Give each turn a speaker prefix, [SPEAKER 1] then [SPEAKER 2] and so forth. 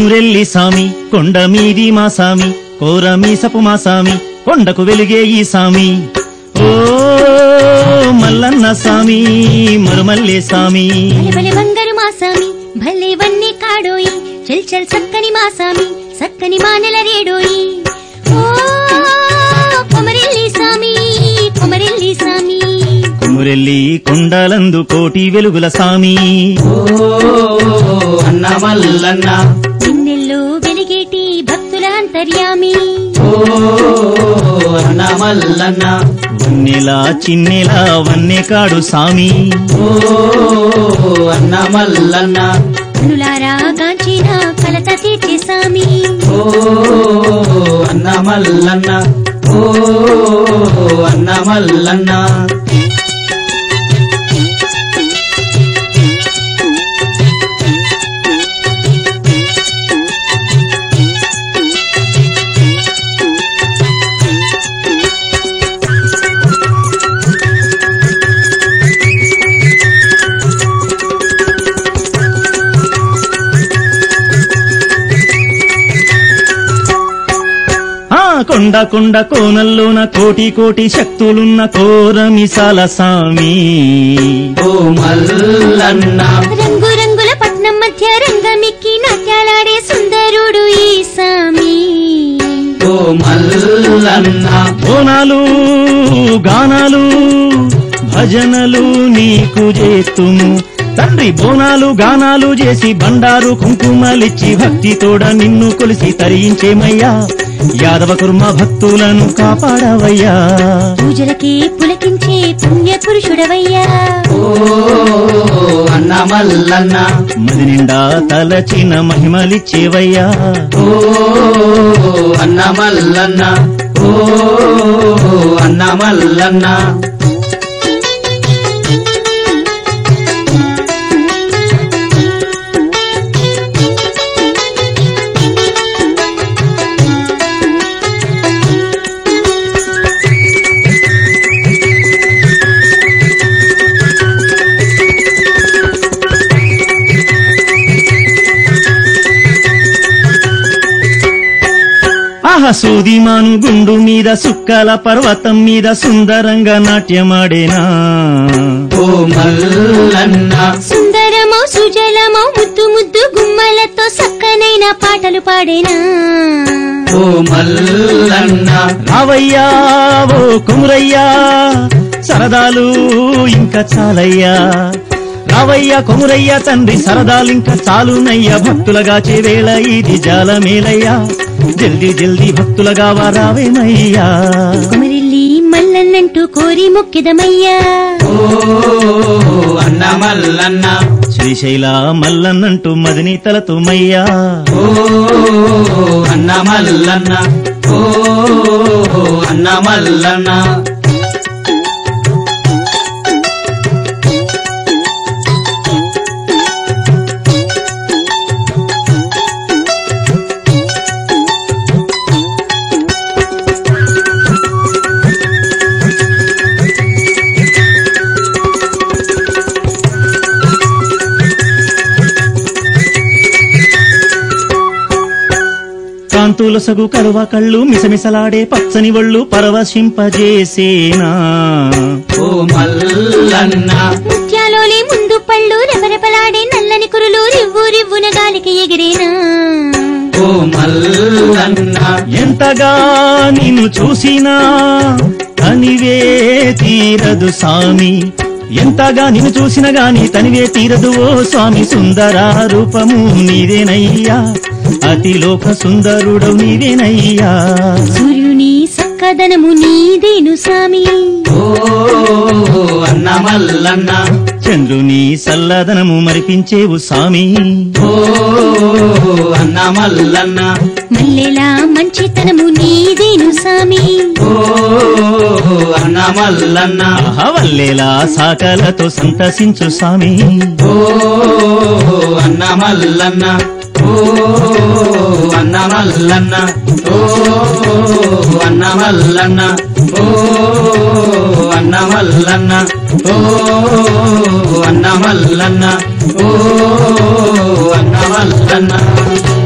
[SPEAKER 1] కొమురెల్లి సామి కొండ మీది మా సామి కోర మీసపు మా సామి కొండకు వెలుగే ఈ సామి ఓ మల్లన్న సామి మరుమల్లే సామి
[SPEAKER 2] భలే భలే బంగారు మా సామి భలే వన్నీ కాడోయి చల్ చల్ సక్కని మా సామి సక్కని మా నెల రేడోయి ఓ కొమరెల్లి సామి కొమరెల్లి సామి
[SPEAKER 1] కొమురెల్లి కొండలందు కోటి వెలుగుల సామి
[SPEAKER 3] ఓ అన్న మల్లన్న
[SPEAKER 2] నిన్నెల్లో వెలిగేటి భక్తుల అంతర్యామి
[SPEAKER 3] ఓ అన్న మల్లన్న
[SPEAKER 1] వన్నెలా చిన్నెలా వన్నె కాడు సామి
[SPEAKER 3] ఓ అన్న మల్లన్న
[SPEAKER 2] కనులారా గాంచిన కలత తీర్చే సామి
[SPEAKER 3] ఓ అన్న మల్లన్న ఓ అన్న మల్లన్న
[SPEAKER 1] ఆ కొండ కొండ కోనల్లోన కోటి కోటి శక్తులున్న కోర మిసాల సామి
[SPEAKER 3] ఓ మల్లన్న
[SPEAKER 2] రంగు రంగుల పట్నం మధ్య రంగమిక్కి నాట్యాలాడే సుందరుడు ఈ సామి
[SPEAKER 3] ఓ మల్లన్న
[SPEAKER 1] బోనాలు గానాలు భజనలు నీకు చేస్తుము తండ్రి బోనాలు గానాలు చేసి బండారు కుంకుమలిచ్చి భక్తితోడ నిన్ను కొలిసి తరించేమయ్యా యాదవ కుర్మ భక్తులను కాపాడవయ్యా
[SPEAKER 2] పూజలకి పులకించే పుణ్య పురుషుడవయ్యా
[SPEAKER 3] ఓ అన్న మల్లన్న
[SPEAKER 1] మది నిండా తలచిన మహిమలిచ్చేవయ్యా
[SPEAKER 3] ఓ అన్న మల్లన్న ఓ అన్న మల్లన్న
[SPEAKER 1] ఆహ సూదిమాను గుండు మీద సుక్కల పర్వతం మీద సుందరంగా నాట్యమాడేనా
[SPEAKER 3] ఓ మల్లన్న
[SPEAKER 2] సుందరమో సుజలమో ముద్దు ముద్దు గుమ్మలతో సక్కనైన పాటలు పాడేనా
[SPEAKER 3] ఓ మల్లన్న
[SPEAKER 1] రావయ్యా ఓ కుమురయ్యా సరదాలు ఇంకా చాలయ్యా రావయ్యా కొమురయ్యా తండ్రి సరదాలింకా చాలునయ్యా భక్తులగా చేవేళ ఇది జాలమేలయ్యా జల్దీ జల్దీ భక్తులగా వారావేమయ్యా
[SPEAKER 2] కుమరిల్లి మల్లన్నంటూ కోరి మొక్కిదమయ్యా
[SPEAKER 3] ఓ అన్న మల్లన్న
[SPEAKER 1] శ్రీశైల మల్లన్నంటూ మదిని తలతుమయ్యా
[SPEAKER 3] ఓ అన్న మల్లన్న ఓ అన్న మల్లన్న
[SPEAKER 1] కాంతుల సగు కరువ కళ్ళు మిసమిసలాడే పచ్చని ఒళ్ళు పరవశింపజేసేనా
[SPEAKER 3] ఓ మల్లన్న
[SPEAKER 2] ముత్యాలోలి ముందు పళ్ళు రెపరెపలాడే నల్లని కురులు రివ్వు రివ్వున గాలికి ఎగిరేనా
[SPEAKER 3] ఓ మల్లన్న
[SPEAKER 1] ఎంతగా నిన్ను చూసినా తనివే తీరదు స్వామి ఎంతగా నిన్ను చూసిన గాని తనివే తీరదు ఓ స్వామి సుందర రూపము నీదేనయ్యా అతిలోక సుందరుడవు నీవేనయ్యా
[SPEAKER 2] సూర్యుని సక్కదనము నీదేను సామి
[SPEAKER 3] ఓ అన్న మల్లన్న
[SPEAKER 1] చంద్రుని సల్లదనము మరిపించేవు స్వామి
[SPEAKER 3] ఓ అన్న మల్లన్న
[SPEAKER 2] మల్లెలా మంచితనము నీదేను సామి
[SPEAKER 3] ఓ అన్న మల్లన్న
[SPEAKER 1] ఆహా వల్లేలా సాకలతో సంతసించు స్వామి
[SPEAKER 3] ఓ అన్న మల్లన్న ఓ అన్న మల్లన్న ఓ అన్న మల్లన్న ఓ అన్న మల్లన్న ఓ అన్న మల్లన్న ఓ అన్న మల్లన్న